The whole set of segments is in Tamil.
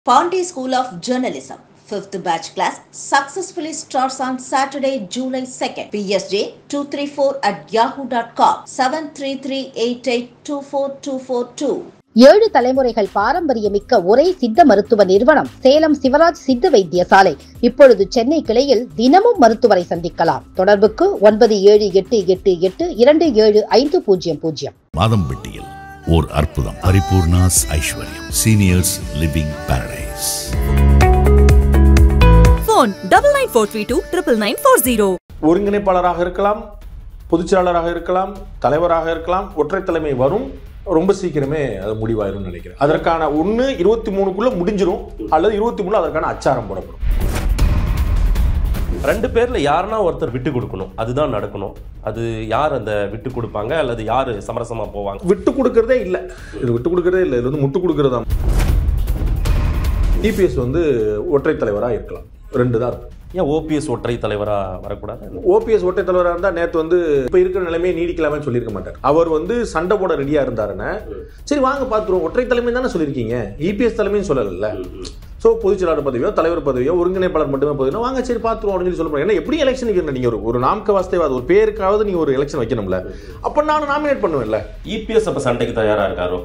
Ponte School of Journalism. Fifth batch class successfully starts on Saturday, July 2nd. PSJ 234 at yahoo.com 73388242442. ஏழு தலைமுறைகள் பாரம்பரியமிக்க ஒரே சித்த மருத்துவ நிறுவனம் சேலம் சிவராஜ் சித்த வைத்தியசாலை இப்பொழுது சென்னை கிளையில் தினமும் மருத்துவரை சந்திக்கலாம் தொடர்புக்கு ஒன்பது ஏழு எட்டு எட்டு எட்டு இரண்டு ஏழு ஐந்து பூஜ்ஜியம் பூஜ்ஜியம் மாதம்பட்டியில் ஓர் அற்புதம் Paripoornas Aishwaryam seniors living paradise phone double nine four three two triple nine four zero. ஒருங்கிணைப்பாளராக இருக்கலாம் பொதுச்செயலாளராக இருக்கலாம் தலைவராக இருக்கலாம் ஒற்றை தலைமை வரும் ரொம்ப சீக்கிரமே அது முடிவாயிரும்னு நினைக்கிறேன் அதற்கான ஒன்று இருபத்தி மூணுக்குள்ள முடிஞ்சிரும் அல்லது இருபத்தி மூணு அதற்கான அச்சாரம் போடப்படும் ரெண்டு பேர்ல யாருன்னா ஒருத்தர் விட்டு கொடுக்கணும் அதுதான் நடக்கணும் அது யார் அந்த விட்டு கொடுப்பாங்க அல்லது யார் சமரசமா போவாங்க விட்டு கொடுக்கறதே இல்லை இது விட்டு கொடுக்கறதே இல்லை இது வந்து முட்டு கொடுக்கறது தான் டிபிஎஸ் வந்து ஒற்றை தலைவராக இருக்கலாம் ரெண்டு தான் இருக்கும் ஏன் ஓபிஎஸ் ஒற்றை தலைவரா வரக்கூடாது ஓபிஎஸ் ஒற்றை தலைவராக இருந்தால் நேற்று வந்து இப்போ இருக்கிற நிலைமையை நீடிக்கலாமே சொல்லியிருக்க மாட்டார் அவர் வந்து சண்டை போட ரெடியாக இருந்தாருன்னா சரி வாங்க பார்த்துருவோம் ஒற்றை தலைமை தானே சொல்லியிருக்கீங்க இபிஎஸ் தலைமைன்னு சொல்லலைல்ல ஸோ பொதுச்செயலாளர் பதவியோ தலைவர் பதவியோ ஒருங்கிணைப்பாளர் மட்டுமே பதவியோ வாங்க சரி பார்த்துருவோம் அப்படின்னு சொல்லி சொல்ல முடியும் ஏன்னா எப்படி எலெக்ஷன் வைக்கணும் நீங்கள் ஒரு ஒரு நாமக்க வாஸ்தேவாது ஒரு பேருக்காவது நீங்கள் ஒரு எலெக்ஷன் வைக்கணும்ல அப்போ நான் நாமினேட் பண்ணுவேன்ல இபிஎஸ் அப்ப சண்டைக்கு தயாரா இருக்காரோ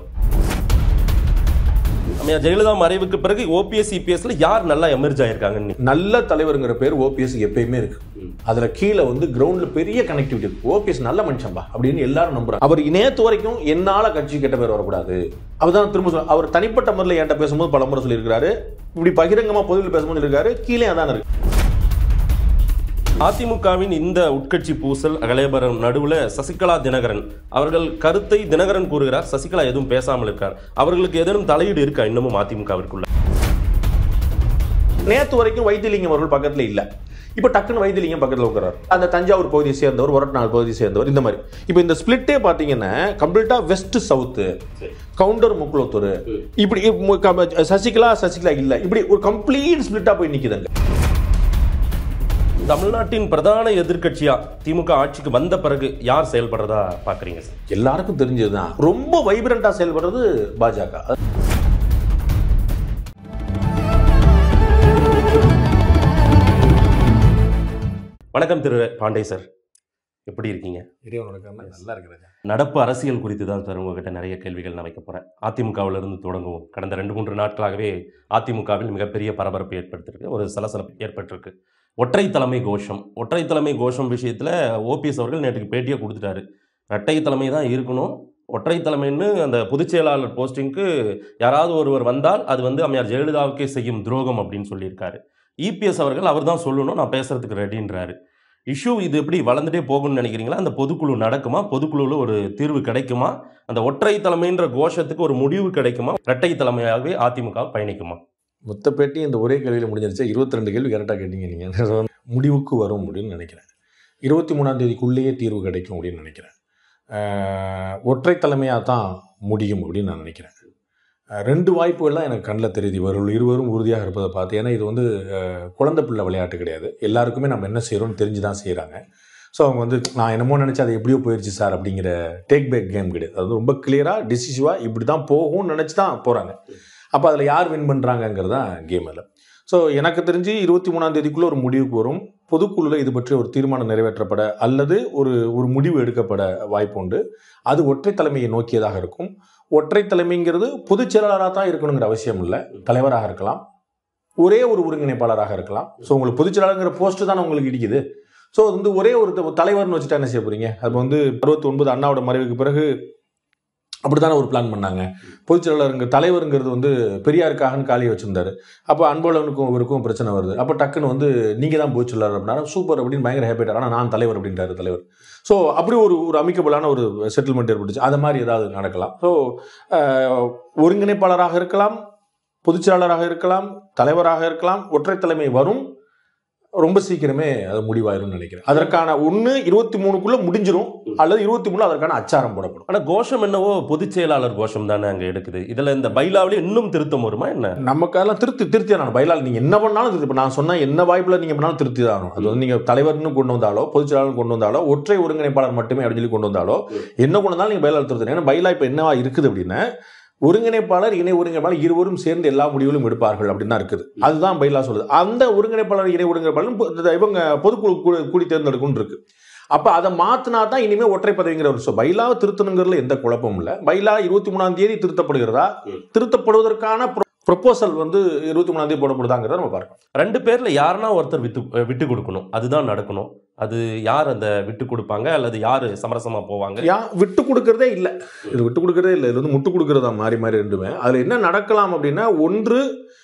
அம்மையா ஜெயலலிதா மறைவுக்கு பிறகு ஓபிஎஸ் இபிஎஸ்ல யார் நல்லா எமர்ஜ் ஆயிருக்காங்கன்னு நீ- நல்ல தலைவருங்கிற பேர் ஓபிஎஸ் எப்பயுமே இருக்கு அதுல கீழே வந்து கிரவுண்ட்ல பெரிய கனெக்டிவிட்டி இருக்கு ஓபிஎஸ் நல்ல மனுஷன்பா அப்படின்னு எல்லாரும் நம்புறாங்க அவர் நேத்து வரைக்கும் என்னால கட்சி கெட்ட பேர் வரக்கூடாது அவர்தான் திரும்ப சொல்ல அவர் தனிப்பட்ட முறையில் என்கிட்ட பேசும்போது பல முறை சொல்லியிருக்காரு இப்படி பகிரங்கமா பொதுவில் பேசும்போது சொல்லியிருக்காரு கீழே அதான் இருக்கு அதிமுகவின் இந்த உட்கட்சி பூசல் அகலேபரம் நடுவுல சசிகலா தினகரன் அவர்கள் கருத்தை தினகரன் கூறுகிறார் சசிகலா எதுவும் பேசாமல் இருக்கார் அவர்களுக்கு ஏதேனும் தலையீடு இருக்கா இன்னமும் அதிமுகவிற்குள்ள நேத்து வரைக்கும் வைத்தியலிங்கம் அவர்கள் பக்கத்துல இல்ல இப்போ டக்குன்னு வைத்தியலிங்கம் பக்கத்துல உட்காராரு அந்த தஞ்சாவூர் பகுதியை சேர்ந்தவர் ஒரட்நாள் பகுதியை சேர்ந்தவர் இந்த மாதிரி இப்போ இந்த ஸ்பிளிட்டே பாத்தீங்கன்னா கம்ப்ளீட்டா வெஸ்ட் சவுத்து கவுண்டர் முக்குளத்தூர் இப்படி மு- க- சசிகலா சசிகலா இல்ல இப்படி ஒரு கம்ப்ளீட் ஸ்பிளிட்டா போய் நிக்குதுங்க தமிழ்நாட்டின் பிரதான எதிர்க்கட்சியா திமுக ஆட்சிக்கு வந்த பிறகு யார் செயல்படுறதா பாக்குறீங்க சார் எல்லாருக்கும் தெரிஞ்சதுதான் ரொம்ப வைப்ரண்டா செயல்படுறது பாஜக வணக்கம் திரு பாண்டே சார் எப்படி இருக்கீங்க நல்லா இருக்கிறது நடப்பு அரசியல் குறித்து தான் சார் உங்ககிட்ட நிறைய கேள்விகள் நான் வைக்க போறேன் அதிமுகவுல இருந்து தொடங்குவோம் கடந்த ரெண்டு மூன்று நாட்களாகவே அதிமுகவில் மிகப்பெரிய பரபரப்பு ஏற்படுத்திருக்கு ஒரு சலசலப்பு ஏற்பட்டிருக்கு ஒற்றை தலைமை கோஷம் ஒற்றை தலைமை கோஷம் விஷயத்துல ஓபிஎஸ் அவர்கள் நேற்றுக்கு பேட்டியை கொடுத்துட்டாரு இரட்டை தலைமை தான் இருக்கணும் ஒற்றை தலைமைன்னு அந்த பொதுச் செயலாளர் போஸ்டிங்க்கு யாராவது ஒருவர் வந்தால் அது வந்து அம்மையார் ஜெயலலிதாவுக்கே செய்யும் துரோகம் அப்படின்னு சொல்லியிருக்காரு இபிஎஸ் அவர்கள் அவர் தான் சொல்லணும் நான் பேசுறதுக்கு ரெடின்றாரு இஷ்யூ இது எப்படி வளர்ந்துட்டே போகும்னு நினைக்கிறீங்களா அந்த பொதுக்குழு நடக்குமா பொதுக்குழுவில் ஒரு தீர்வு கிடைக்குமா அந்த ஒற்றை தலைமைன்ற கோஷத்துக்கு ஒரு முடிவு கிடைக்குமா இரட்டை தலைமையாகவே அதிமுக பயணிக்குமா மொத்த பேட்டி இந்த ஒரே கேள்வியில் முடிஞ்சிருச்சு இருபத்தி ரெண்டு கேள்வி கரெக்டாக கேட்டீங்க நீங்கள் முடிவுக்கு வரும் அப்படின்னு நினைக்கிறேன் இருபத்தி மூணாம் தேதிக்குள்ளேயே தீர்வு கிடைக்கும் அப்படின்னு நினைக்கிறேன் ஆஹ் ஒற்றை தலைமையாக தான் முடியும் அப்படின்னு நான் நினைக்கிறேன் ஆஹ் ரெண்டு வாய்ப்புகள்லாம் எனக்கு கண்ணில் தெரியுது இவர்கள் இருவரும் உறுதியாக இருப்பதை பார்த்து ஏன்னா இது வந்து ஆஹ் குழந்தை பிள்ளை விளையாட்டு கிடையாது எல்லாருக்குமே நம்ம என்ன செய்கிறோம்னு தெரிஞ்சு தான் செய்கிறாங்க ஸோ அவங்க வந்து நான் என்னமோ நினச்சி அது எப்படியோ போயிடுச்சு சார் அப்படிங்கிற டேக் பேக் கேம் கிடையாது அது வந்து ரொம்ப கிளியராக டிசிசிவாக இப்படி தான் போகும்னு நினச்சி தான் போகிறாங்க அப்போ அதில் யார் வின் பண்ணுறாங்கங்கிறது தான் கேம் அதில் ஸோ எனக்கு தெரிஞ்சு இருபத்தி மூணாம் தேதிக்குள்ளே ஒரு முடிவுக்கு வரும் பொதுக்குழுவில் இது பற்றி ஒரு தீர்மானம் நிறைவேற்றப்பட அல்லது ஒரு ஒரு முடிவு எடுக்கப்பட வாய்ப்பு உண்டு அது ஒற்றை தலைமையை நோக்கியதாக இருக்கும் ஒற்றை தலைமைங்கிறது பொதுச் செயலாளராக தான் இருக்கணுங்கிற அவசியம் இல்லை தலைவராக இருக்கலாம் ஒரே ஒரு ஒருங்கிணைப்பாளராக இருக்கலாம் ஸோ உங்களுக்கு பொதுச் செயலாளருங்கிற போஸ்ட் தானே உங்களுக்கு இடிக்குது ஸோ அது வந்து ஒரே ஒரு த- தலைவர்னு வச்சுட்டா என்ன செய்ய போறீங்க அது வந்து அறுபத்தி ஒன்பது அண்ணாவோட மறைவுக்கு பிறகு அப்படித்தானே ஒரு பிளான் பண்ணாங்க பொதுச் செயலாளருங்க தலைவருங்கிறது வந்து பெரியாருக்காகன்னு காலியை வச்சிருந்தாரு அப்போ அன்பழகனுக்கும் இவருக்கும் பிரச்சனை வருது அப்போ டக்குன்னு வந்து நீங்கள் தான் பொதுச் செயலாளர் அப்படின்னா சூப்பர் அப்படின்னு பயங்கர ஹேப்பிட்டார் ஆனால் நான் தலைவர் அப்படின்றாரு தலைவர் ஸோ அப்படி ஒரு ஒரு அமிக்கபிளான ஒரு செட்டில்மெண்ட் ஏற்பட்டுச்சு அது மாதிரி ஏதாவது நடக்கலாம் ஸோ ஒருங்கிணைப்பாளராக இருக்கலாம் பொதுச் செயலாளராக இருக்கலாம் தலைவராக இருக்கலாம் ஒற்றை தலைமை வரும் ரொம்ப சீக்கிரமே அது முடிவாயிரும்னு நினைக்கிறேன் அதற்கான ஒன்று இருபத்தி மூணுக்குள்ள முடிஞ்சிரும் அல்லது இருபத்தி மூணு அதற்கான அச்சாரம் போடப்படும் ஆனா கோஷம் என்னவோ பொதுச் செயலாளர் கோஷம் தானே அங்க எடுக்குது இதுல இந்த பைலாவிலே இன்னும் திருத்தம் வருமா என்ன நமக்கெல்லாம் திருத்தி திருத்தி நான் பயிலால் நீங்கள் என்ன பண்ணாலும் திருத்தி இப்போ நான் சொன்ன என்ன வாய்ப்பில் நீங்கள் பண்ணாலும் திருத்தி தான் ஆகணும் அது வந்து நீங்கள் தலைவர்னு கொண்டு வந்தாலோ பொதுச் செயலாளர் கொண்டு வந்தாலோ ஒற்றை ஒருங்கிணைப்பாளர் மட்டுமே அப்படின்னு சொல்லி கொண்டு வந்தாலோ என்ன கொண்டு வந்தாலும் நீங்கள் பயிலால் திருத்தணும் ஏன்னா பயிலா இப்போ என்னவா இருக்குது அப்படின்னா ஒருங்கிணைப்பாளர் இணை ஒருங்கிணைப்பாளர் இருவரும் சேர்ந்து எல்லா முடிவுகளும் எடுப்பார்கள் அப்படின்னு தான் இருக்குது அதுதான் பைலா சொல்லுது அந்த ஒருங்கிணைப்பாளர் இணை ஒருங்கிணைப்பாளரும் பொ- இவங்க பொதுக்குழு கூ- கூடி தேர்ந்தெடுக்கும் இருக்கு அப்ப அதை மாத்தினா தான் இனிமே ஒற்றை பதவிங்கிற ஒரு சொல் பைலாவை திருத்தணுங்கிறதுல எந்த குழப்பமும் இல்லை பைலா இருபத்தி மூணாம் தேதி திருத்தப்படுகிறதா திருத்தப்படுவதற்கான ப்ரொபோசல் வந்து இருபத்தி மூணாம் தேதி போடப்படுதாங்கிறத நம்ம பார்க்கணும் ரெண்டு பேர்ல யாருன்னா ஒருத்தர் விட்டு விட்டு கொடுக்கணும் அதுதான் நடக்கணும் அது யார் அந்த விட்டு கொடுப்பாங்க அல்லது யார் சமரசமா போவாங்க யா விட்டு கொடுக்கறதே இல்லை இது விட்டு கொடுக்கறதே இல்லை இது வந்து முட்டு கொடுக்கறதா மாறி மாறி ரெண்டுமே அதில் என்ன நடக்கலாம் அப்படின்னா ஒன்று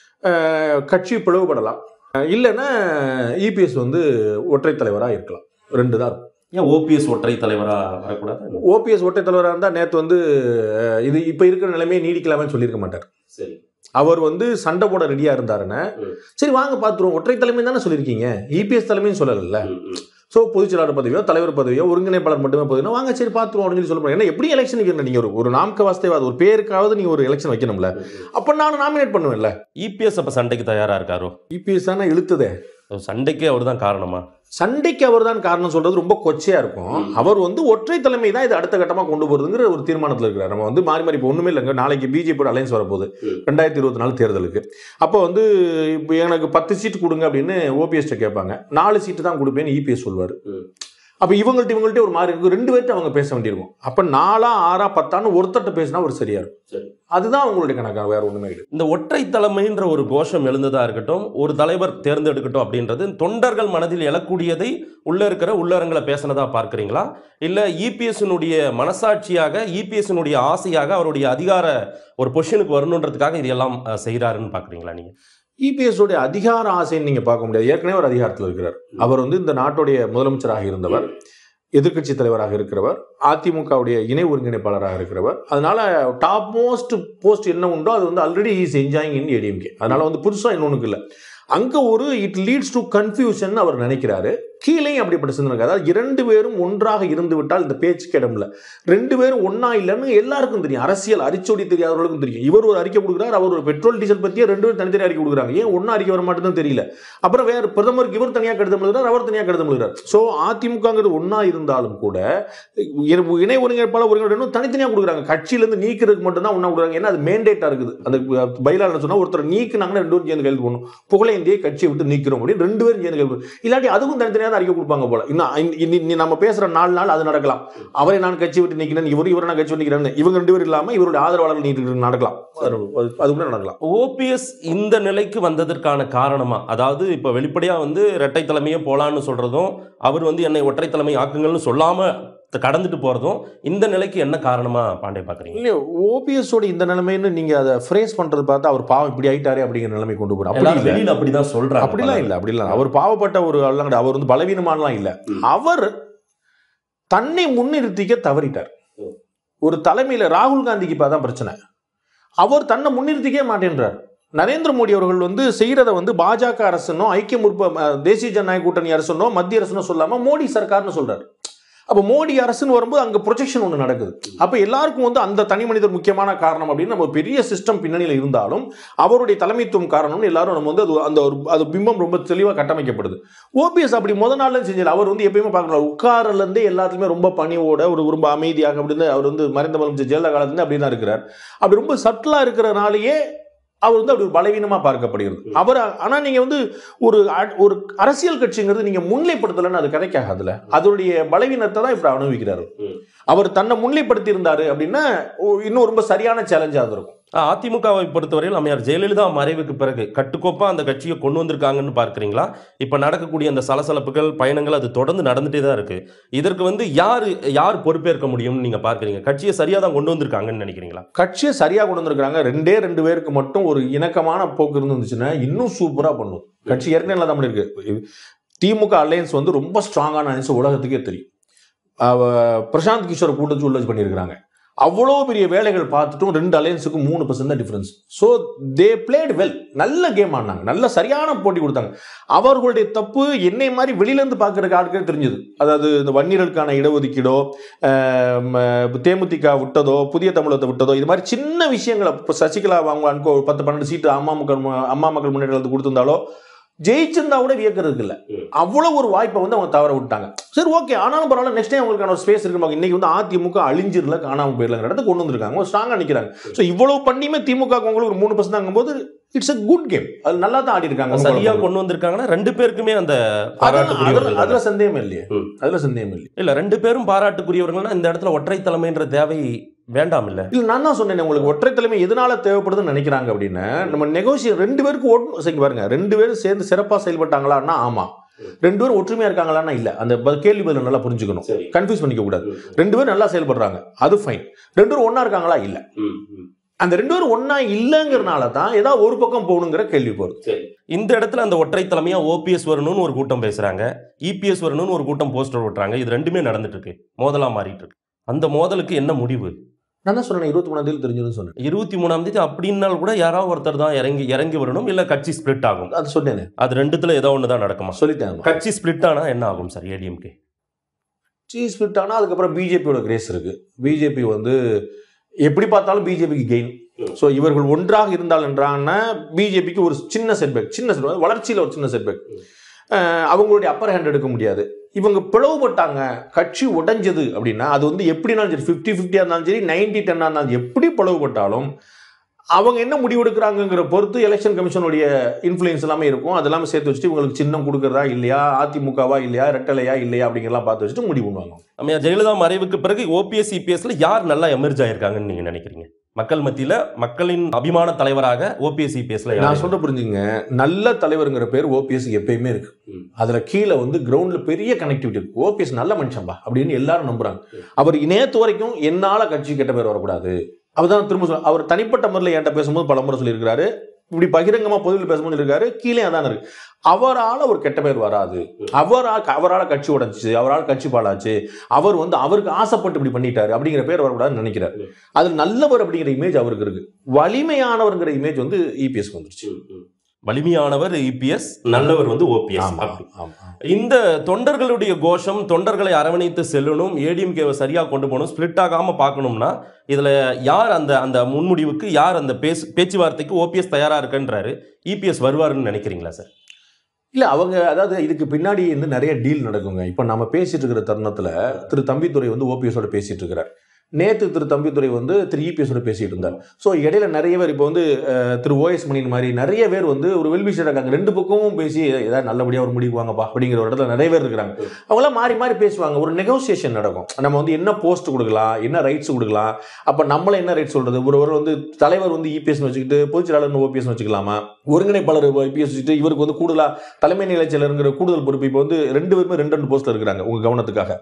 அஹ், கட்சி பிளவுபடலாம் அஹ், இல்லைன்னா இபிஎஸ் வந்து ஒற்றை தலைவராக இருக்கலாம் ரெண்டு தான் இருக்கும் ஏன் ஓபிஎஸ் ஒற்றை தலைவரா வரக்கூடாது ஓபிஎஸ் ஒற்றை தலைவராக இருந்தால் நேற்று வந்து அஹ், இது இப்போ இருக்கிற நிலைமையை நீடிக்கலாமே சொல்லியிருக்க மாட்டார் சரி அவர் வந்து சண்டை போட ரெடியாக இருந்தாருன்னா ம். சரி வாங்க பார்த்துருவோம் ஒற்றை தலைமை தானே சொல்லியிருக்கீங்க இபிஎஸ் தலைமைன்னு சொல்லலைல்ல ஸோ பொதுச் செயலாளர் பதவியோ தலைவர் பதவியோ ஒருங்கிணைப்பாளர் மட்டுமே பதவியோ வாங்க சரி பார்த்துருவோம் அப்படின்னு சொல்லி சொல்ல ஏன்னா எப்படி எலெக்ஷன் வைக்கணும் நீங்கள் ஒரு ஒரு நாமக்க வாஸ்தேவாது ஒரு பேருக்காவது நீங்கள் ஒரு எலெக்ஷன் வைக்கணும்ல அப்போ நான் நாமினேட் பண்ணுவேன்ல இபிஎஸ் அப்ப சண்டைக்கு தயாரா இருக்காரோ இபிஎஸ் தானே இழுத்ததே சண்டைக்கே அவர் தான் காரணமா சண்டைக்கு அவர் தான் காரணம் சொல்றது ரொம்ப கொச்சையா இருக்கும் அவர் வந்து ஒற்றை தலைமை தான் இது அடுத்த கட்டமா கொண்டு போறதுங்கிற ஒரு தீர்மானத்தில் இருக்கிறார் நம்ம வந்து மாறி மாறி இப்போ ஒண்ணுமே இல்லைங்க நாளைக்கு பிஜேபியோட அலைன்ஸ் வரப்போகுது ம். ரெண்டாயிரத்தி இருபத்தி நாலு தேர்தலுக்கு அப்போ வந்து இப்போ எனக்கு பத்து சீட் கொடுங்க அப்படின்னு ஓபிஎஸ்ட கேட்பாங்க நாலு சீட்டு தான் கொடுப்பேன்னு இபிஎஸ் சொல்வார் ம். அப்போ இவங்கள்ட்ட இவங்கள்ட்ட ஒரு மாதிரி இருக்கும் ரெண்டு பேர்ட்ட அவங்க பேச வேண்டியிருக்கும் அப்போ நாலா ஆறா பத்தான்னு ஒருத்தர்ட்ட பேசினா ஒரு சரியா இருக்கும் சரி. அதுதான் அவங்களுடைய கணக்கு வேற ஒண்ணுமே இல்லை இந்த ஒற்றை தலைமைன்ற ஒரு கோஷம் எழுந்ததா இருக்கட்டும் ஒரு தலைவர் தேர்ந்தெடுக்கட்டும் அப்படின்றது தொண்டர்கள் மனதில் எழக்கூடியதை உள்ள இருக்கிற உள்ளரங்களை பேசினதா பார்க்கறீங்களா இல்ல இபிஎஸ்னுடைய மனசாட்சியாக இபிஎஸ்னுடைய ஆசையாக அவருடைய அதிகார ஒரு பொசிஷனுக்கு வரணுன்றதுக்காக இதெல்லாம் அஹ், செய்றாருன்னு பாக்குறீங்களா நீங்க இபிஎஸ் உடைய அதிகார ஆசைன்னு நீங்க பார்க்க முடியாது ஏற்கனவே ஒரு அதிகாரத்தில் இருக்கிறார் அவர் வந்து இந்த நாட்டுடைய முதலமைச்சராக இருந்தவர் எதிர்க்கட்சி தலைவராக இருக்கிறவர் அதிமுகவுடைய இணை ஒருங்கிணைப்பாளராக இருக்கிறவர் அதனால டாப் மோஸ்ட் போஸ்ட் என்ன உண்டோ அது வந்து already is enjoying in ADMK அதனால வந்து புதுசாக இன்னொன்றுக்கு இல்லை அங்க ஒரு இட் லீட்ஸ் டு கன்ஃபியூஷன் அவர் நினைக்கிறாரு கீழேயும் அப்படிப்பட்ட சிந்தனை இருக்கு. அதாவது இரண்டு பேரும் ஒன்றாக இருந்து விட்டால் இந்த பேச்சு கிடமில்ல ரெண்டு பேரும் ஒண்ணா இல்லைன்னு எல்லாருக்கும் தெரியும் அரசியல் அரிச்சொடி தெரியாதவர்களுக்கும் தெரியும் இவர் ஒரு அறிக்கை கொடுக்குறாரு அவர் ஒரு பெட்ரோல் டீசல் பத்தியே ரெண்டு பேரும் தனித்தனி அறிக்கை கொடுக்குறாங்க ஏன் ஒண்ணா அறிக்கை வர மாட்டேன்னு தெரியல அப்புறம் வேற பிரதமருக்கு இவர் தனியாக கடிதம் எழுதுறார் அவர் தனியாக கடிதம் எழுதுறார் ஸோ அதிமுகங்கிறது ஒண்ணா இருந்தாலும் கூட இணை- இணை ஒருங்கிணைப்பாளர் ஒருங்கிணைப்பு தனித்தனியாக கொடுக்குறாங்க கட்சியிலேருந்து நீக்கிறதுக்கு மட்டும்தான் ஒன்றா கொடுக்குறாங்க ஏன்னா அது மேண்டேட்டாக இருக்குது அந்த பயிலாளர் சொன்னா ஒருத்தர் நீக்குனாங்கன்னா ரெண்டு பேரும் சேர்ந்து கைது பண்ணணும் புகழேந்தியை கட்சியை விட்டு நீக்கிறோம் அப்படின்னு ரெண்டு பேரும் சேர்ந்து கைது பண்ணணும் இல்லாட்டி அதுக்கும் தனித்தனியாக தான் அறிக்கை கொடுப்பாங்க போல இன்னும் இன்- இனி- இனி நம்ம பேசுற நாலு நாள் அது நடக்கலாம் அவரை நான் கட்சி விட்டு நிற்கிறேன் இவர் இவரை நான் கட்சி விட்டு நிற்கிறேன் இவங்க ரெண்டு பேரும் இல்லாம இவருடைய ஆதரவாளர்கள் நீட்டு நடக்கலாம் அது- அது- அது கூட நடக்கலாம் ஓபிஎஸ் இந்த நிலைக்கு வந்ததற்கான காரணமா அதாவது இப்ப வெளிப்படையா வந்து இரட்டை தலைமையே போலான்னு சொல்றதும் அவர் வந்து என்னை ஒற்றை தலைமை ஆக்குங்கள்னு சொல்லாம த- கடந்துட்டு போறதும் இந்த நிலைக்கு என்ன காரணமா பாண்டே பாக்குறீங்க இல்லையா ஓபிஎஸ் ஓட இந்த நிலைமைன்னு நீங்க அதை ஃப்ரேஸ் பண்றது பார்த்தா அவர் பாவம் இப்படி ஆயிட்டாரே அப்படிங்கிற நிலைமை கொண்டு போறாரு அப்படி எல்லாரும் இல்ல வெளியில அப்படிதான் சொல்றாங்க அப்படிலாம் இல்ல அப்படிலாம் அவர் பாவப்பட்ட ஒரு ஆள்லாம் கிடையாது. அவர் வந்து பலவீனமானலாம் இல்ல ம். அவர் தன்னை முன்னிறுத்திக்க தவறிட்டார் ம். ஒரு தலைமையில ராகுல் காந்திக்கு இப்ப அதான் பிரச்சனை அவர் தன்னை முன்னிறுத்திக்கவே மாட்டேன்றார் நரேந்திர மோடி அவர்கள் வந்து செய்யறத வந்து பாஜக அரசுனோ ஐக்கிய முற்ப அஹ், தேசிய ஜனநாயக கூட்டணி அரசுனோ மத்திய அரசுனோ சொல்லாம மோடி சர்க்கார்னு சொல்றாரு அப்போ மோடி அரசுன்னு வரும்போது அங்க ப்ரொஜெக்ஷன் ஒன்று நடக்குது அப்போ எல்லாருக்கும் வந்து அந்த தனி மனிதர் முக்கியமான காரணம் அப்படின்னு நம்ம பெரிய சிஸ்டம் பின்னணியில் இருந்தாலும் அவருடைய தலைமைத்துவம் காரணம்னு எல்லாரும் நம்ம வந்து அது அந்த ஒரு அது பிம்பம் ரொம்ப தெளிவாக கட்டமைக்கப்படுது ஓபிஎஸ் அப்படி முத நாள்ல செஞ்சல அவர் வந்து எப்பயுமே பார்க்கலாம் உட்காரில் இருந்தே எல்லாத்துலயுமே ரொம்ப பணிவோட ஒரு ரொம்ப அமைதியாக அப்படின்னு அவர் வந்து மறைந்த முதலமைச்சர் ஜெயலலிதா காலத்துல அப்படி தான் இருக்கிறார் அப்படி ரொம்ப சட்டிலா இருக்கிறனாலேயே அவர் வந்து அப்படி ஒரு பலவீனமா பார்க்கப்படுகிறது அவர் ஆனா நீங்க வந்து ஒரு அ- ஒரு அரசியல் கட்சிங்கிறது நீங்க முன்னிலைப்படுத்தலைன்னு அது கிடைக்காதுல அதோடைய பலவீனத்தை தான் இப்ப அனுபவிக்கிறாரு ம். அவர் தன்னை முன்னிலைப்படுத்தி இருந்தாரு அப்படின்னா ஓ, இன்னும் ரொம்ப சரியான சேலஞ்சா இருந்திருக்கும் ஆஹ் அதிமுகவை பொறுத்தவரையில் அம்மையார் ஜெயலலிதா மறைவுக்கு பிறகு கட்டுக்கோப்பா அந்த கட்சியை கொண்டு வந்திருக்காங்கன்னு பார்க்கறீங்களா இப்ப நடக்கக்கூடிய அந்த சலசலப்புகள் பயணங்கள் அது தொடர்ந்து நடந்துட்டே தான் இருக்கு இதற்கு வந்து யார் யார் பொறுப்பேற்க முடியும்னு நீங்க பார்க்கறீங்க கட்சியை சரியா தான் கொண்டு வந்திருக்காங்கன்னு நினைக்கிறீங்களா கட்சியை சரியா கொண்டு வந்திருக்காங்க ரெண்டே ரெண்டு பேருக்கு மட்டும் ஒரு இணக்கமான போக்கு இருந்துச்சுன்னா இன்னும் சூப்பரா பண்ணும் கட்சி ஏற்கனவே நல்லா தான் பண்ணிருக்கு இது திமுக அலையன்ஸ் வந்து ரொம்ப ஸ்ட்ராங்கான அலையன்ஸ் உலகத்துக்கே தெரியும் அவ பிரசாந்த் கிஷோர் கூட்டச்சு உள்ள பண்ணியிருக்கிறாங்க அவ்வளோ பெரிய வேலைகள் பார்த்துட்டும் ரெண்டு அலையன்ஸுக்கு மூணு பர்சன்ட் தான் difference so they played well நல்ல கேம் ஆடினாங்க நல்ல சரியான போட்டி கொடுத்தாங்க அவர்களுடைய தப்பு என்னை மாதிரி வெளியிலேருந்து பார்க்குறக்கு ஆட்கள் தெரிஞ்சது அதாவது இந்த வன்னியர்களுக்கான இடஒதுக்கீடோ ஆம், தேமுதிக விட்டதோ புதிய தமிழகத்தை விட்டதோ இது மாதிரி சின்ன விஷயங்களை இப்போ சசிகலா அவங்க அன்கோ ஒரு பத்து பன்னெண்டு சீட்டு அம்மா மக்கள் மு- அம்மா மக்கள் முன்னேற்றத்துக்கு கொடுத்திருந்தாலோ ஜெயிச்சிருந்தா கூட வியக்கிறதுக்கு இல்லை ம். அவ்வளவு ஒரு வாய்ப்பை வந்து அவங்க தவற விட்டாங்க சரி ஓகே ஆனாலும் பரவாயில்ல நெக்ஸ்ட் டைம் அவங்களுக்கான ஒரு ஸ்பேஸ் இருக்கு இன்னைக்கு வந்து அதிமுக அழிஞ்சிரல காணாம போயிடலங்கிற இடத்துக்கு கொண்டு வந்திருக்காங்க ஸ்ட்ராங்கா நிக்கிறாங்க ஸோ இவ்வளவு பண்ணியுமே திமுக உங்களுக்கு ஒரு மூணு பர்சன்ட் போது இட்ஸ் a குட் கேம் அது நல்லா தான் ஆடி இருக்காங்க சரியா கொண்டு வந்திருக்காங்கன்னா ரெண்டு பேருக்குமே அந்த பாராட்டுக்குரியவர்கள் அதுல தானே. சந்தேகம் இல்லையே ம். அதுல சந்தேகம் இல்லையே இல்ல ரெண்டு பேரும் பாராட்டுக்குரியவர்கள்னா இந்த இடத்துல ஒற்றை தலைமைன்ற தேவை வேண்டாம் இல்ல இல்ல நான் தான் சொன்னேன் உங்களுக்கு ஒற்றை தலைமை எதனால தேவைப்படுதுன்னு நினைக்கிறாங்க அப்படின்னு நம்ம நெகோசியேட் ரெண்டு பேருக்கு ஓட்டு சரி பாருங்க ரெண்டு பேரும் சேர்ந்து சிறப்பா செயல்பட்டாங்களான்னா ஆமா ரெண்டு பேரும் ஒற்றுமையா இருக்காங்களான்னா இல்ல அந்த ப- கேள்வி பதில் நல்லா புரிஞ்சுக்கணும் சரி கன்ஃபியூஸ் பண்ணிக்க கூடாது ரெண்டு பேரும் நல்லா செயல்படுறாங்க அது ஃபைன் ரெண்டு பேரும் ஒண்ணா இருக்காங்களா இல்ல அந்த ரெண்டு பேரும் ஒண்ணா இல்லைங்கிறனால தான் ஏதாவது ஒரு பக்கம் போகணுங்கிற கேள்வி போகுது சரி இந்த இடத்துல அந்த ஒற்றை தலைமையா ஓபிஎஸ் வரணும்னு ஒரு கூட்டம் பேசுறாங்க இபிஎஸ் வரணும்னு ஒரு கூட்டம் போஸ்டர் ஓட்டுறாங்க இது ரெண்டுமே நடந்துட்டு இருக்கு மோதலா மாறிட்டு இருக்கு அந்த மோதலுக்கு என்ன முடிவு நான் தான் சொன்னேன் இருபத்தி மூணாம் தேதி தெரிஞ்சிடும் சொன்னேன் இருபத்தி மூணாம் தேதி அப்படின்னால் கூட யாராவது ஒருத்தர் தான் இறங்கி இறங்கி வரணும் இல்ல கட்சி ஸ்பிளிட் ஆகும் அது சொன்னேனே அது ரெண்டுத்துல ஏதோ ஒன்று தான் நடக்குமா சொல்லிட்டேன் கட்சி ஸ்பிளிட் ஆனா என்ன ஆகும் சார் ஏடிஎம்கே சீஸ் ஃபிட் ஆனால் அதுக்கப்புறம் பிஜேபியோட கிரேஸ் இருக்கு பிஜேபி வந்து எப்படி பார்த்தாலும் பிஜேபிக்கு கெயின் ஸோ இவர்கள் ஒன்றாக இருந்தால் என்றாங்கன்னா பிஜேபிக்கு ஒரு சின்ன செட்பேக் சின்ன செட்பேக் வளர்ச்சியில் ஒரு சின்ன செட்பேக் அவங்களுடைய அப்பர் ஹேண்ட் எடுக்க முடியாது இவங்க பிளவுபட்டாங்க கட்சி உடைஞ்சது அப்படின்னா அது வந்து எப்படினாலும் சரி ஃபிஃப்டி ஃபிஃப்டியாக இருந்தாலும் சரி நைன்டி டென்னாக இருந்தாலும் எப்படி பிளவுபட்டாலும் அவங்க என்ன முடிவு எடுக்கிறாங்கங்கிற பொறுத்து எலெக்ஷன் கமிஷனுடைய இன்ஃப்ளூயன்ஸ் எல்லாமே இருக்கும் அது எல்லாமே சேர்த்து வச்சுட்டு இவங்களுக்கு சின்னம் கொடுக்குறதா இல்லையா அதிமுகவா இல்லையா ரெட்டலையா இல்லையா அப்படிங்கிறலாம் பார்த்து வச்சுட்டு முடிவு பண்ணுவாங்க அம்மையா ஜெயலலிதா மறைவுக்கு பிறகு ஓபிஎஸ் இபிஎஸ்ல யார் நல்லா எமர்ஜ் ஆயிருக்காங்கன்னு நீங்க நினைக்கிறீங்க மக்கள் மத்தியில மக்களின் அபிமான தலைவராக ஓபிஎஸ் இபிஎஸ்ல நான் சொல்ற புரிஞ்சுங்க நல்ல தலைவருங்கிற பேர் ஓபிஎஸ் எப்பயுமே இருக்கு ம். அதுல கீழே வந்து கிரவுண்ட்ல பெரிய கனெக்டிவிட்டி இருக்கு ஓபிஎஸ் நல்ல மனுஷன்பா அப்படின்னு எல்லாரும் நம்புறாங்க அவர் நேத்து வரைக்கும் என்னால கட்சி கெட்ட பேர் வரக்கூடாது அவர்தான் திரும்ப சொல்ல அவர் தனிப்பட்ட முறையில் என்கிட்ட பேசும்போது பலமுறை சொல்லியிருக்காரு இப்படி பகிரங்கமா பொதுவில் பேசும்போது இருக்காரு கீழே அதான் இருக்கு அவரால் ஒரு கெட்ட பேர் வராது அவரால் அவரால் கட்சி உடைச்சு அவரால் கட்சி பாழாச்சு அவர் வந்து அவருக்கு ஆசைப்பட்டு இப்படி பண்ணிட்டாரு அப்படிங்கிற பேர் வரக்கூடாதுன்னு நினைக்கிறாரு அது நல்லவர் அப்படிங்கிற இமேஜ் அவருக்கு இருக்கு வலிமையானவர்ங்கிற இமேஜ் வந்து இபிஎஸ் வந்துருச்சு வலிமையானவர் இபிஎஸ் நல்லவர் வந்து ஓபிஎஸ் ஆமா, அப்படி ஆமா. இந்த தொண்டர்களுடைய கோஷம் தொண்டர்களை அரவணைத்து செல்லணும் ஏடிஎம்கேவை சரியா கொண்டு போகணும் ஸ்பிளிட் ஆகாம பார்க்கணும்னா இதுல யார் அந்த அந்த முன்முடிவுக்கு யார் அந்த பேசு பேச்சுவார்த்தைக்கு ஓபிஎஸ் தயாரா இருக்குன்றாரு இபிஎஸ் வருவாருன்னு நினைக்கிறீங்களா சார் இல்ல அவங்க அதாவது இதுக்கு பின்னாடி வந்து நிறைய டீல் நடக்குங்க இப்போ நம்ம பேசிட்டு இருக்கிற தருணத்துல திரு தம்பித்துறை வந்து ஓபிஎஸோட பேசிட்டு இருக்கிறார் நேத்து திரு தம்பித்துறை வந்து திரு இபிஎஸோட பேசிட்டு இருந்தார் ஸோ இடையில நிறைய பேர் இப்போ வந்து அஹ், திரு ஓஎஸ் மணியின் மாதிரி நிறைய பேர் வந்து ஒரு வெல்விஷர் இருக்காங்க ரெண்டு பக்கமும் பேசி ஏதாவது நல்லபடியாக ஒரு முடிவு வாங்கப்பா அப்படிங்கிற ஒரு இடத்துல நிறைய பேர் இருக்கிறாங்க அவங்களாம் மாறி மாறி பேசுவாங்க ஒரு நெகோசியேஷன் நடக்கும் நம்ம வந்து என்ன போஸ்ட் கொடுக்கலாம் என்ன ரைட்ஸ் கொடுக்கலாம் அப்போ நம்மள என்ன ரைட் சொல்றது ஒருவர் வந்து தலைவர் வந்து இபிஎஸ் வச்சுக்கிட்டு பொதுச்செயலாளர் ஓபிஎஸ் வச்சுக்கலாமா ஒருங்கிணைப்பாளர் இபிஎஸ் வச்சுட்டு இவருக்கு வந்து கூடுதலா தலைமை நிலைச் செயலருங்கிற கூடுதல் பொறுப்பு இப்போ வந்து ரெண்டு பேருமே ரெண்டு ரெண்டு போஸ்ட்ல இருக்கிறாங்க உங்க கவனத்துக்காக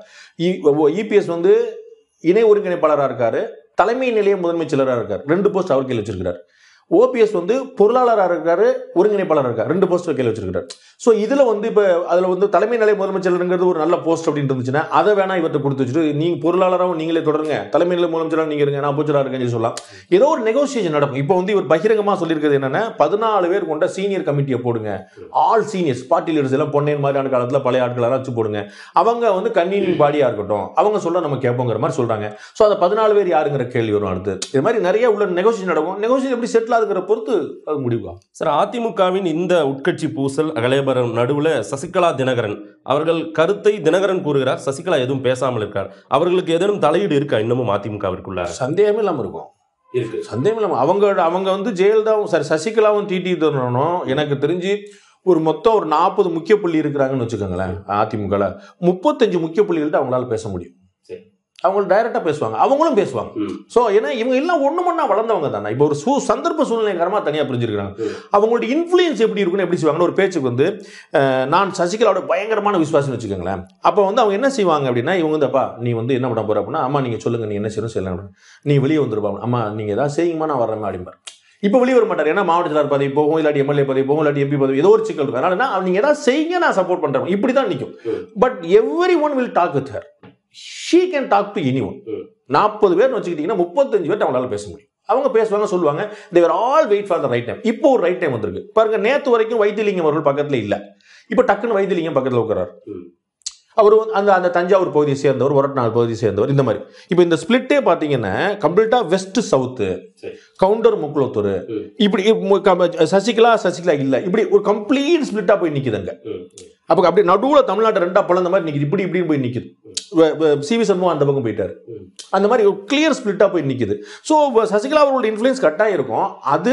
இபிஎஸ் வந்து இணை ஒருங்கிணைப்பாளராக இருக்காரு தலைமை நிலைய முதன்மை செயலராக இருக்கார் ரெண்டு போஸ்ட் அவர் கையில் வச்சிருக்கிறார் ஓபிஎஸ் வந்து பொருளாளராக இருக்காரு ஒருங்கிணைப்பாளராக இருக்கார் ரெண்டு போஸ்ட் கையில் வச்சிருக்காரு ஸோ இதில் வந்து இப்போ அதில் வந்து தலைமை நிலைய முதன்மை செயலருங்கிறது ஒரு நல்ல போஸ்ட் அப்படின்னு இருந்துச்சுன்னா அதை வேணா இவர்கிட்ட கொடுத்து வச்சுட்டு நீங்க பொருளாளராகவும் நீங்களே தொடருங்க தலைமை நிலைய முதன்மை செயலர் நீங்க இருங்க நான் பொச்சலாக இருக்கேன்னு சொல்லலாம் ஏதோ ஒரு நெகோசியேஷன் நடக்கும் இப்போ வந்து இவர் பகிரங்கமாக சொல்லியிருக்கிறது என்னன்னா பதினாலு பேர் கொண்ட சீனியர் கமிட்டியை போடுங்க ஆல் சீனியர்ஸ் பார்ட்டி லீடர்ஸ் எல்லாம் பொன்னையன் மாதிரியான காலத்தில் பழைய ஆட்களெல்லாம் வச்சு போடுங்க அவங்க வந்து கன்வீனியன் பாடியா இருக்கட்டும் அவங்க சொல்ல நம்ம கேட்போங்கிற மாதிரி சொல்றாங்க ஸோ அந்த பதினாலு பேர் யாருங்கிற கேள்வி வரும் அடுத்து இது மாதிரி நிறைய உள்ள நெகோசியேஷன் நடக்கும் நெகோசியேஷன் எப்படி செட்டில் ஆகுங்கிற பொறுத்து அது முடிவு சார் அதிமுகவின் இந்த உட்கட்சி பூசல் அகலேபரம் நடுவுல சசிகலா தினகரன் அவர்கள் கருத்தை தினகரன் கூறுகிறார் சசிகலா எதுவும் பேசாமல் இருக்கார் அவர்களுக்கு ஏதேனும் தலையீடு இருக்கா இன்னமும் அதிமுகவிற்குள்ள சந்தேகமே இல்லாமல் இருக்கும் இருக்கு சந்தேகம் இல்லாமல் அவங்க அவங்க வந்து ஜெயலலிதாவும் சாரி சசிகலாவும் டிடி தரணும் எனக்கு தெரிஞ்சு ஒரு மொத்தம் ஒரு நாற்பது முக்கிய புள்ளி இருக்கிறாங்கன்னு வச்சுக்கோங்களேன் அதிமுகல முப்பத்தஞ்சு முக்கிய புள்ளிகள்ட்ட அவங்களால பேச முடியும் சரி. அவங்க டைரக்டா பேசுவாங்க அவங்களும் பேசுவாங்க ம். ஸோ ஏன்னா இவங்க எல்லாம் ஒண்ணு மண்ணா வளர்ந்தவங்க தானே இப்போ ஒரு சூ சந்தர்ப்ப சூழ்நிலைகரமாக தனியாக பிரிஞ்சிருக்காங்க ம். அவங்களோட இன்ஃப்ளூயன்ஸ் எப்படி இருக்குன்னு எப்படி செய்வாங்கன்னு ஒரு பேச்சுக்கு வந்து அஹ், நான் சசிகலாவோட பயங்கரமான விசுவாசம்னு வச்சுக்கோங்களேன் அப்போ வந்து அவங்க என்ன செய்வாங்க அப்படின்னா இவங்க வந்து அப்பா நீ வந்து என்ன பண்ண போற அப்படின்னா அம்மா நீங்க சொல்லுங்க நீ என்ன செய்யணும் செய்யலாம் அப்படின்னு. நீ வெளியே வந்துருப்பா அம்மா நீங்க ஏதாவது செய்யுமா நான் வர்றேன் அப்படிம்பார் இப்போ வெளியே வர மாட்டார் ஏன்னா மாவட்ட செயலாளர் பதவி போகும் இல்லாட்டி எம்எல்ஏ பதவி போகும் இல்லாட்டி எம்பி பதவி ஏதோ ஒரு சிக்கல் இருக்கும் அதனால என்ன, நீங்க ஏதாவது செய்யுங்க நான் சப்போர்ட் பண்றேன் இப்படி தான் நிற்கும் hmm. But everyone will talk with her she can talk to anyone hmm. நாற்பது பேர் வச்சுக்கிட்டீங்கன்னா முப்பத்தஞ்சு பேர்ட்ட அவங்களால பேச முடியும் அவங்க பேசுவாங்க சொல்லுவாங்க they're all wait for the right time இப்போ ஒரு ரைட் டைம் வந்திருக்கு பாருங்க நேத்து வரைக்கும் வைத்தியலிங்கம் அவர்கள் பக்கத்துல இல்ல இப்போ டக்குன்னு வைத்தியலிங்கம் பக்கத்துல உட்காராரு ம். அவர் வந்து அந்த அந்த தஞ்சாவூர் பகுதியை சேர்ந்தவர் ஒரட்நாள் பகுதியை சேர்ந்தவர் இந்த மாதிரி இப்போ இந்த ஸ்பிளிட்டே பார்த்தீங்கன்னா கம்ப்ளீட்டாக வெஸ்ட் சவுத்து சரி. கவுண்டர் முக்குளத்தூர் ம். இப்படி மு- க- சசிகலா சசிகலா இல்லை இப்படி ஒரு கம்ப்ளீட் ஸ்பிளிட்டாக போய் நிற்குதுங்க அப்போ அப்படியே நடுவில் தமிழ்நாட்டை ரெண்டா பழந்த மாதிரி நிற்கிது இப்படி இப்படின்னு போய் நிற்குது சி வி சண்முகம் அந்த பக்கம் போயிட்டாரு ம். அந்த மாதிரி ஒரு கிளியர் ஸ்பிளிட்டாக போய் நிற்குது ஸோ சசிகலா அவர்களோட இன்ஃப்ளூயன்ஸ் கட்டாக இருக்கும் அது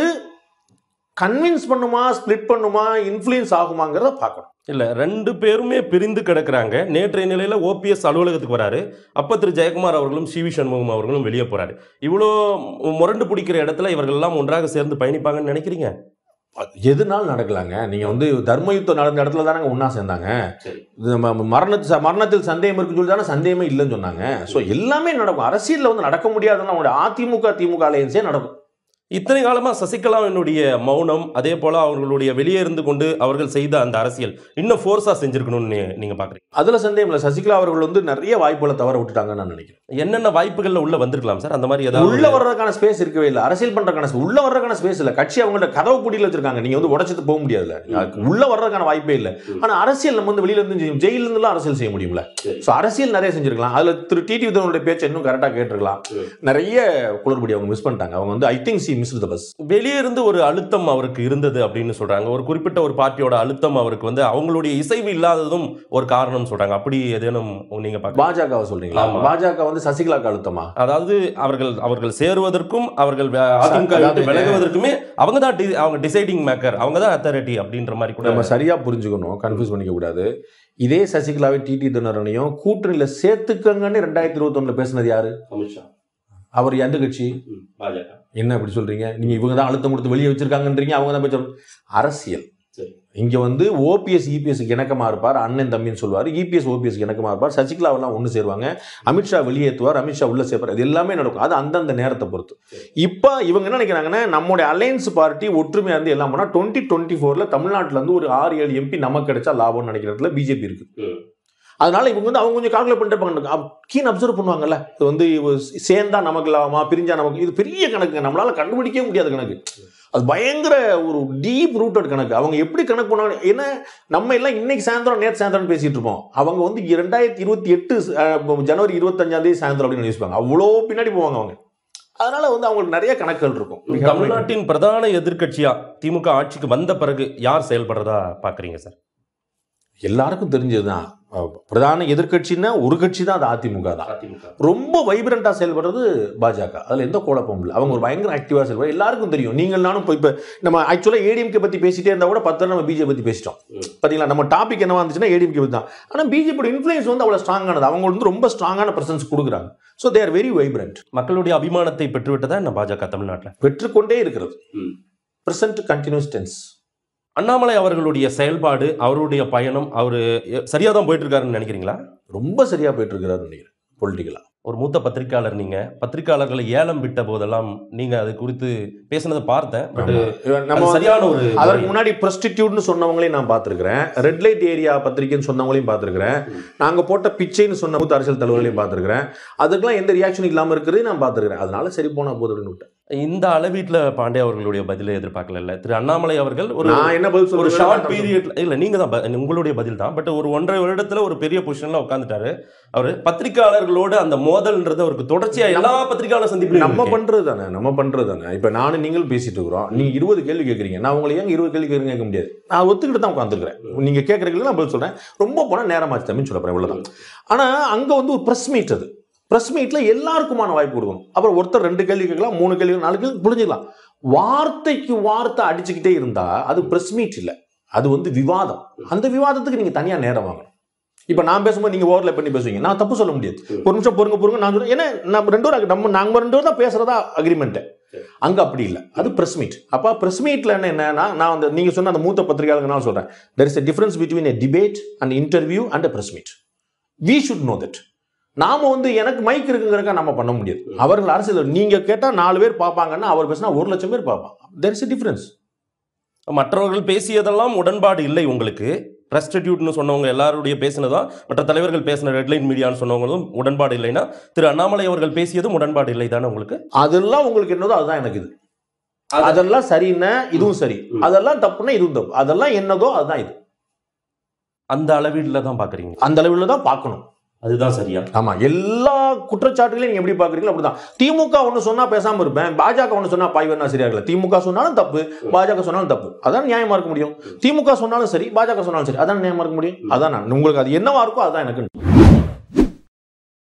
கன்வின்ஸ் பண்ணுமா ஸ்ப்ளிட் பண்ணுமா இன்ஃப்ளூயன்ஸ் ஆகுமாங்கிறத பார்க்கணும் இல்ல ரெண்டு பேருமே பிரிந்து கிடக்குறாங்க நேற்றைய நிலையில ஓபிஎஸ் அலுவலகத்துக்கு வராரு அப்ப திரு ஜெயக்குமார் அவர்களும் சி வி சண்முகம் அவர்களும் வெளியே போறாரு இவ்வளோ முரண்டு பிடிக்கிற இடத்துல இவர்கள் எல்லாம் ஒன்றாக சேர்ந்து பயணிப்பாங்கன்னு நினைக்கிறீங்க எதுனாலும் நடக்கலாங்க நீங்க வந்து தர்ம யுத்தம் நடந்த இடத்துல தானே ஒண்ணா சேர்ந்தாங்க சரி. இது நம்ம மரணத்து மரணத்தில் சந்தேகம் இருக்குன்னு சொல்லி தானே சந்தேகமே இல்லைன்னு சொன்னாங்க ஸோ எல்லாமே நடக்கும் அரசியல்ல வந்து நடக்க முடியாதுன்னா அவங்களுடைய அதிமுக திமுக அலையன்ஸே நடக்கும் இத்தனை காலமா சசிகலாவினுடைய மௌனம் அதே போல அவர்களுடைய வெளியே இருந்து கொண்டு அவர்கள் செய்த அந்த அரசியல் இன்னும் ஃபோர்ஸா செஞ்சிருக்கணும்னு நீ- நீங்க பாக்குறீங்க அதுல சந்தேகம் இல்லை சசிகலா அவர்கள் வந்து நிறைய வாய்ப்புகளை தவற விட்டுட்டாங்கன்னு நான் நினைக்கிறேன் என்னென்ன வாய்ப்புகள்ல உள்ள வந்திருக்கலாம் சார் அந்த மாதிரி ஏதாவது உள்ள வர்றதுக்கான ஸ்பேஸ் இருக்கவே இல்லை அரசியல் பண்றதுக்கான space- உள்ள வர்றதுக்கான ஸ்பேஸ் இல்லை கட்சி அவங்கள்ட்ட கதவு பூட்டியில் வச்சிருக்காங்க நீங்க வந்து உடச்சிட்டு போக முடியாதுல்ல நீங்க உள்ள வர்றதுக்கான வாய்ப்பே இல்லை ம். ஆனா அரசியல் நம்ம வந்து வெளியில இருந்து செய்யும். ஜெயில இருந்துலாம் அரசியல் செய்ய முடியும்ல சரி. ஸோ அரசியல் நிறைய செஞ்சிருக்கலாம் அதுல திரு டிடி விதனுடைய பேச்சை இன்னும் கரெக்டாக கேட்டிருக்கலாம் ம். நிறைய குளறுபடி அவங்க மிஸ் பண்ணிட்டாங்க அவங்க வந்து I think she miss the bus வெளியே இருந்து ஒரு அழுத்தம் அவருக்கு இருந்தது அப்படின்னு சொல்றாங்க ஒரு குறிப்பிட்ட ஒரு பார்ட்டியோட அழுத்தம் அவருக்கு வந்து அவங்களுடைய இசைவு இல்லாததும் ஒரு காரணம் சொல்றாங்க அப்படி ஏதேனும் நீங்க பாக்க பாஜகவை சொல்றீங்களா ஆமா. பாஜக வந்து சசிகலாக்கு அழுத்தமா அதாவது அவர்கள் அவர்கள் சேருவதற்கும் அவர்கள் வே- அதிமுக விட்டு அதாவது- விலகுவதற்குமே அவங்க தான் டி- அவங்க டிசைடிங் மேக்கர் அவங்க தான் அத்தாரிட்டி அப்படின்ற மாதிரி கூட நம்ம சரியா புரிஞ்சுக்கணும் கன்ஃபியூஸ் பண்ணிக்க கூடாது இதே சசிகலாவை டிடி தினரனையும் கூட்டணியில சேர்த்துக்கங்கன்னு ரெண்டாயிரத்தி இருபத்தொன்னுல பேசுனது யாரு அமித்ஷா அவர் எந்த கட்சி பாஜக என்ன அப்படி சொல்றீங்க நீங்க இவங்க தான் அழுத்தம் கொடுத்து வெளியே வச்சிருக்காங்கன்றீங்க அவங்க தான் போய் சொல்ற- அரசியல் சரி. இங்க வந்து ஓபிஎஸ் இபிஎஸ் இணக்கமா இருப்பார் அண்ணன் தம்பின்னு சொல்லுவார் இபிஎஸ் ஓபிஎஸ் இணக்கமா இருப்பார் சசிகலாவெல்லாம் ஒன்று சேருவாங்க அமித்ஷா வெளியேற்றுவார் அமித்ஷா உள்ள சேர்ப்பார் இது எல்லாமே நடக்கும் அது அந்தந்த நேரத்தை பொறுத்து இப்போ இவங்க என்ன நினைக்கிறாங்கன்னா நம்மளுடைய அலையன்ஸ் பார்ட்டி ஒற்றுமையா இருந்து எல்லாம் போனால் டுவெண்ட்டி டுவெண்ட்டி ஃபோர்ல தமிழ்நாட்டுல இருந்து ஒரு ஆறு ஏழு எம்பி நமக்கு கிடைச்சா லாபம்னு நினைக்கிற இடத்துல பிஜேபி இருக்கு அதனால இவங்க வந்து அவங்க கொஞ்சம் கால்குலேட் பண்ணிட்டு இருப்பாங்க கீன் அப்சர்வ் பண்ணுவாங்கல்ல இது வந்து இவ சேர்ந்தா நமக்கு லாபமா பிரிஞ்சா நமக்கு இது பெரிய கணக்கு நம்மளால கண்டுபிடிக்கவே முடியாத கணக்கு அது பயங்கர ஒரு டீப் ரூட்டட் கணக்கு அவங்க எப்படி கணக்கு பண்ணாங்க ஏன்னா நம்ம எல்லாம் இன்னைக்கு சாயந்தரம் நேற்று சாயந்தரம் பேசிட்டு இருப்போம் அவங்க வந்து இரண்டாயிரத்தி இருபத்தி எட்டு அஹ், ஜனவரி இருபத்தஞ்சாம் தேதி சாயந்தரம் அப்படின்னு யோசிப்பாங்க அவ்வளோ பின்னாடி போவாங்க அவங்க அதனால வந்து அவங்களுக்கு நிறைய கணக்குகள் இருக்கும் தமிழ்நாட்டின் பிரதான எதிர்க்கட்சியா திமுக ஆட்சிக்கு வந்த பிறகு யார் செயல்படுறதா பாக்குறீங்க சார் எல்லாருக்கும் தெரிஞ்சதுதான் அஹ், பிரதான எதிர்க்கட்சின்னா ஒரு கட்சி தான் அது அதிமுக தான் அதிமுக ரொம்ப வைப்ரண்டா செயல்படுறது பாஜக அதுல எந்த குழப்பமும் இல்லை அவங்க ஒரு பயங்கர ஆக்டிவா செயல்படுற எல்லாருக்கும் தெரியும் நீங்கள் நானும் இப்போ இப்போ நம்ம ஆக்சுவலா ஏடிஎம்கே பத்தி பேசிட்டே இருந்தா கூட பத்து நம்ம பிஜேபி பத்தி பேசிட்டோம் ம். பாத்தீங்களா நம்ம டாபிக் என்னவா இருந்துச்சுன்னா ஏடிஎம்கே பத்தி தான் ஆனா பிஜேபியோட இன்ஃபுளுன்ஸ் வந்து அவ்வளவு ஸ்ட்ராங்கானது அவங்க வந்து ரொம்ப ஸ்ட்ராங்கான பிரசன்ஸ் கொடுக்குறாங்க ஸோ தேர் வெரி வைப்ரண்ட் மக்களுடைய அபிமானத்தை பெற்றுவிட்டதா என்ன பாஜக தமிழ்நாட்டில் பெற்றுக்கொண்டே இருக்கிறது ம். பிரசன்ட் கண்டினியூஸ் டென்ஸ் அண்ணாமலை அவர்களுடைய செயல்பாடு அவருடைய பயணம் அவர் சரியா தான் போயிட்டு இருக்காருன்னு நினைக்கிறீங்களா ரொம்ப சரியா போயிட்டு இருக்கிறாரு நினைக்கிறேன் பொலிட்டிக்கலா ஒரு மூத்த பத்திரிக்கையாளர் நீங்க பத்திரிக்கையாளர்களை ஏலம் விட்ட போதெல்லாம் நீங்க அது குறித்து பேசினதை பார்த்தேன் பட் நம்ம வந்து- சரியான ஒரு அதற்கு முன்னாடி ப்ரொஸ்டிடியூட்னு சொன்னவங்களையும் நான் பார்த்துருக்கிறேன் ரெட் லைட் ஏரியா பத்திரிக்கைன்னு சொன்னவங்களையும் பார்த்துருக்கிறேன் நாங்கள் போட்ட பிச்சைன்னு சொன்ன மூத்த அரசியல் தலைவர்களையும் பார்த்துருக்கிறேன் அதுக்கெல்லாம் எந்த ரியாக்ஷன் இல்லாமல் இருக்கிறதையும் நான் பார்த்துருக்கிறேன் அதனால சரி போனா போது அப்படின்னு விட்டேன் இந்த அளவீட்டுல பாண்டே அவர்களுடைய பதிலை எதிர்பார்க்கல திரு அண்ணாமலை அவர்கள் ஒரு நான் என்ன பதில் ஒரு சொல்றேன் ஷார்ட் பீரியட்ல இல்ல நீங்க தான் ப- உங்களுடைய பதில் தான் பட் ஒரு ஒன்றரை வருடத்துல ஒரு பெரிய பொசிஷன்ல உட்காந்துட்டாரு அவர் பத்திரிக்கையாளர்களோட அந்த மோதல்ன்றது அவருக்கு தொடர்ச்சியா எல்லா பத்திரிக்கையாளர் சந்திப்பு நம்ம பண்றது தானே நம்ம பண்றது தானே இப்போ நானும் நீங்களும் பேசிட்டு இருக்கிறோம் நீங்க இருபது கேள்வி கேட்குறீங்க நான் உங்களை ஏங்க இருபது கேள்வி கேட்குறீங்க கேட்க முடியாது நான் ஒத்துக்கிட்டு தான் உட்காந்துருக்கிறேன் நீங்க கேட்குறீங்களா நான் பதில் சொல்றேன் ரொம்ப போனால் நேரமாச்சு தம்பின்னு சொல்ல போறேன் இவ்வளவுதான் ஆனா அங்க வந்து ஒரு ப்ரெஸ் மீட் அது ப்ரெஸ் மீட்ல எல்லாருக்குமான வாய்ப்பு கொடுக்கணும் அப்புறம் ஒருத்தர் ரெண்டு கேள்வி கேட்கலாம் மூணு கேள்வி நாலு கேள்வி புரிஞ்சுக்கலாம் வார்த்தைக்கு வார்த்தை அடிச்சுக்கிட்டே இருந்தா அது ப்ரெஸ் மீட் இல்லை அது வந்து விவாதம் அந்த விவாதத்துக்கு நீங்க தனியா நேரம் வாங்கணும் இப்ப நான் பேசும்போது நீங்க ஓவர்ல பண்ணி பேசுவீங்க நான் தப்பு சொல்ல முடியாது ஒரு நிமிஷம் பொறுங்க பொறுங்க நான் சொல்றேன் ஏன்னா நம்ம ரெண்டு பேரும் நம்ம நாங்க ரெண்டு பேரும் தான் பேசுறதா அக்ரிமெண்ட் அங்க அப்படி இல்லை அது பிரஸ் மீட் அப்ப பிரஸ் மீட்ல என்ன என்னன்னா நான் அந்த நீங்க சொன்ன அந்த மூத்த பத்திரிகையாளர்கள் நான் சொல்றேன் there is a difference between a debate and interview and a press meet we should know that நாம வந்து எனக்கு மைக் இருக்குங்கிறக்கா நம்ம பண்ண முடியாது அவர்கள் அரசியல் நீங்க கேட்டா நாலு பேர் பார்ப்பாங்கன்னா அவர் பேசினா ஒரு லட்சம் பேர் பார்ப்பான் தெர் இஸ் a டிஃபரன்ஸ் மற்றவர்கள் பேசியதெல்லாம் உடன்பாடு இல்லை உங்களுக்கு பிரஸ்டிடியூட்னு சொன்னவங்க எல்லாருடைய பேசினதா மற்ற தலைவர்கள் பேசின ரெட்லைன் மீடியான்னு சொன்னவங்களும் உடன்பாடு இல்லைன்னா திரு அண்ணாமலை அவர்கள் பேசியதும் உடன்பாடு இல்லை தானே உங்களுக்கு அதெல்லாம் உங்களுக்கு என்னதோ அதுதான் எனக்கு இது அதெல்லாம் சரின்னா இதுவும் சரி ம். அதெல்லாம் தப்புன்னா இதுவும் தப்பு அதெல்லாம் என்னதோ அதுதான் இது அந்த அளவீடுல தான் பாக்குறீங்க அந்த அளவில் தான் பார்க்கணும் அதுதான் சரியா ஆமா எல்லா குற்றச்சாட்டுகளையும் நீங்க எப்படி பாக்குறீங்களோ அப்படிதான் திமுக ஒண்ணு சொன்னா பேசாம இருப்பேன் பாஜக ஒண்ணு சொன்னா பாய்வனா சரியா இருக்கல திமுக சொன்னாலும் தப்பு பாஜக சொன்னாலும் தப்பு அதான் நியாயமா இருக்க முடியும் திமுக சொன்னாலும் சரி பாஜக சொன்னாலும் சரி அதான் நியாயமா இருக்க முடியும் அதான் நான் உங்களுக்கு அது என்னவா இருக்கோ அதான் எனக்கு